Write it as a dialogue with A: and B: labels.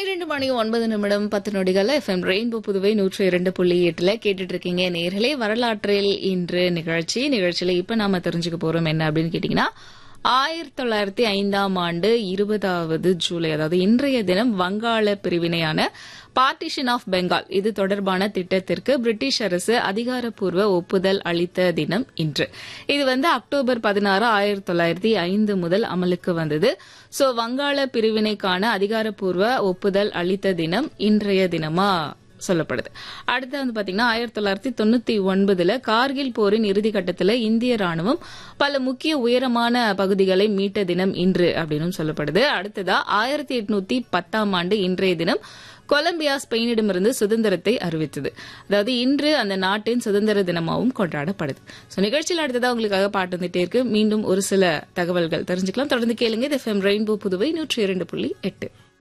A: பன்னிரெண்டு மணி ஒன்பது நிமிடம் பத்து நொடிகள் எஃப்எம் ரெயின்போ புதுவை நூற்றி இரண்டு புள்ளி எட்டுல கேட்டுட்டு இருக்கீங்க நேர்களே வரலாற்றில் இன்று நிகழ்ச்சி நிகழ்ச்சியில இப்ப நாம தெரிஞ்சுக்க போறோம் என்ன அப்படின்னு கேட்டீங்கன்னா ஆயிரத்தி தொள்ளாயிரத்தி ஐந்தாம் ஆண்டு இருபதாவது ஜூலை அதாவது இன்றைய தினம் வங்காள பிரிவினையான பார்ட்டிஷன் ஆஃப் பெங்கால் இது தொடர்பான திட்டத்திற்கு பிரிட்டிஷ் அரசு அதிகாரப்பூர்வ ஒப்புதல் அளித்த தினம் இன்று இது வந்து அக்டோபர் பதினாறு ஆயிரத்தி தொள்ளாயிரத்தி ஐந்து முதல் அமலுக்கு வந்தது சோ வங்காள பிரிவினைக்கான அதிகாரப்பூர்வ ஒப்புதல் அளித்த தினம் இன்றைய தினமா சொல்லப்படுது அடுத்து வந்து பாத்தீங்கன்னா ஆயிரத்தி தொள்ளாயிரத்தி தொண்ணூத்தி ஒன்பதுல கார்கில் போரின் இறுதி கட்டத்துல இந்திய ராணுவம் பல முக்கிய உயரமான பகுதிகளை மீட்ட தினம் இன்று அப்படின்னு சொல்லப்படுது அடுத்ததா ஆயிரத்தி எட்நூத்தி பத்தாம் ஆண்டு இன்றைய தினம் கொலம்பியா ஸ்பெயினிடமிருந்து சுதந்திரத்தை அறிவித்தது அதாவது இன்று அந்த நாட்டின் சுதந்திர தினமாகவும் கொண்டாடப்படுது சோ நிகழ்ச்சியில் அடுத்ததா உங்களுக்காக பாட்டு வந்துட்டே இருக்கு மீண்டும் ஒரு சில தகவல்கள் தெரிஞ்சுக்கலாம் தொடர்ந்து கேளுங்க இது எஃப்எம் ரெயின்போ புதுவை நூற்றி இரண்டு புள்ளி எட்டு